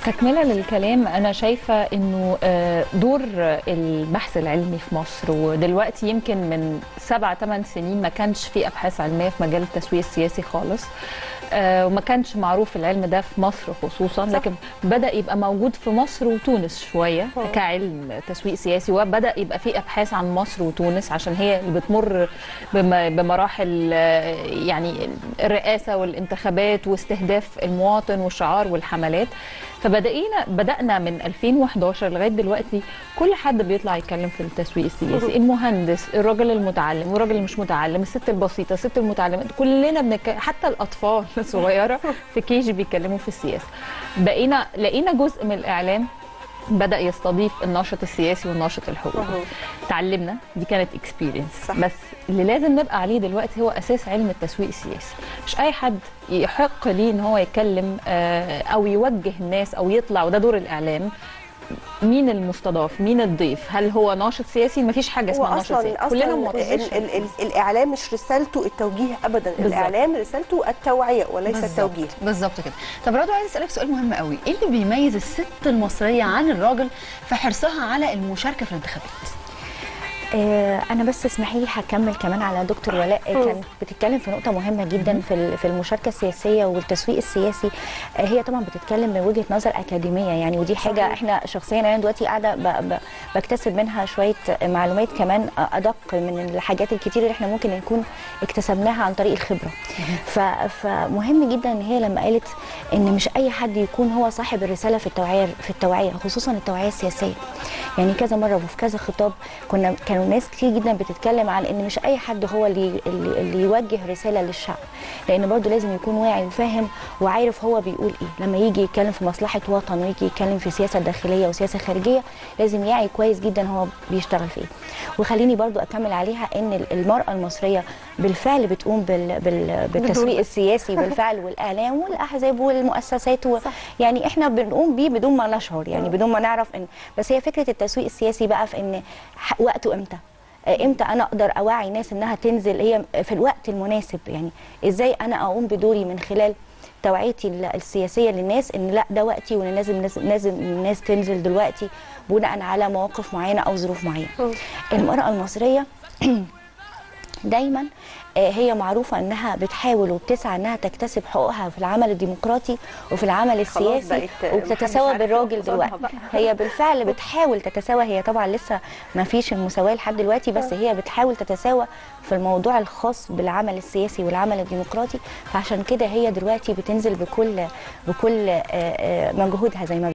تكملة للكلام أنا شايفة إنه آه، دور البحث العلمي في مصر ودلوقتي يمكن من سبع ثمان سنين ما كانش في أبحاث علمية في مجال التسويق السياسي خالص آه، وما كانش معروف العلم ده في مصر خصوصا صح. لكن بدأ يبقى موجود في مصر وتونس شوية مم. كعلم تسويق سياسي وبدأ يبقى في أبحاث عن مصر وتونس عشان هي اللي بتمر بم- بمراحل آه، يعني الرئاسة والانتخابات واستهداف المواطن والشعار والحملات فبدأنا بدأنا من 2011 لغاية دلوقتي كل حد بيطلع يتكلم في التسويق السياسي المهندس الراجل المتعلم والراجل اللي مش متعلم الست البسيطة الست المتعلمة كلنا بنك... حتى الأطفال الصغيرة في كيجي بيتكلموا في السياسة بقينا لقينا جزء من الإعلام بدأ يستضيف الناشط السياسي والناشط الحقوقي مهم. تعلمنا دي كانت اكسبيرينس صح. بس اللي لازم نبقى عليه دلوقتي هو اساس علم التسويق السياسي مش اي حد يحق ليه ان هو يتكلم آه، او يوجه الناس او يطلع وده دور الاعلام مين المستضاف مين الضيف هل هو ناشط سياسي مفيش حاجه هو اسمها ناشط اصلا سياسي اصلا كلنا ال موظفين ال ال الاعلام مش رسالته التوجيه ابدا بالظبط. الاعلام رسالته التوعيه وليس بالظبط. التوجيه بالظبط كده طب رضوى عايز اسالك سؤال مهم قوي ايه اللي بيميز الست المصريه عن الراجل في حرصها على المشاركه في الانتخابات آه، انا بس اسمحي لي هكمل كمان على دكتور ولاء آه، كانت بتتكلم في نقطه مهمه جدا في ال- في المشاركه السياسيه والتسويق السياسي آه، هي طبعا بتتكلم من وجهه نظر اكاديميه يعني ودي حاجه صحيح. احنا شخصيا انا دلوقتي قاعده ب- ب- بكتسب منها شويه معلومات كمان ادق من الحاجات الكتير اللي احنا ممكن نكون اكتسبناها عن طريق الخبره ف- فمهم جدا ان هي لما قالت ان مش اي حد يكون هو صاحب الرساله في التوعيه في التوعيه خصوصا التوعيه السياسيه يعني كذا مره وفي كذا خطاب كنا كانوا ناس كتير جدا بتتكلم عن ان مش اي حد هو اللي اللي, اللي يوجه رساله للشعب لان برضو لازم يكون واعي وفاهم وعارف هو بيقول ايه لما يجي يتكلم في مصلحه وطن ويجي يتكلم في سياسه داخليه وسياسه خارجيه لازم يعي كويس جدا هو بيشتغل في ايه وخليني برضو اكمل عليها ان المراه المصريه بالفعل بتقوم بال بال بالتسويق السياسي بالفعل والاعلام والاحزاب والمؤسسات و... يعني احنا بنقوم بيه بدون ما نشعر يعني بدون ما نعرف ان بس هي فكره التسويق السياسي بقى في ان ح- وقته امتى آه، امتى انا اقدر اوعي ناس انها تنزل هي في الوقت المناسب يعني ازاي انا اقوم بدوري من خلال توعيتي ال- السياسيه للناس ان لا ده وقتي وان لازم لازم لازم الناس تنزل دلوقتي بناء على مواقف معينه او ظروف معينه المراه المصريه دايما آه، هي معروفه انها بتحاول وبتسعى انها تكتسب حقوقها في العمل الديمقراطي وفي العمل خلاص السياسي بقت محدش وبتتساوى عارف بالراجل يقف قصادها دلوقتي بقى. هي بالفعل بتحاول تتساوى هي طبعا لسه ما فيش المساواه لحد دلوقتي بس هي بتحاول تتساوى في الموضوع الخاص بالعمل السياسي والعمل الديمقراطي فعشان كده هي دلوقتي بتنزل بكل بكل آه، آه، مجهودها زي ما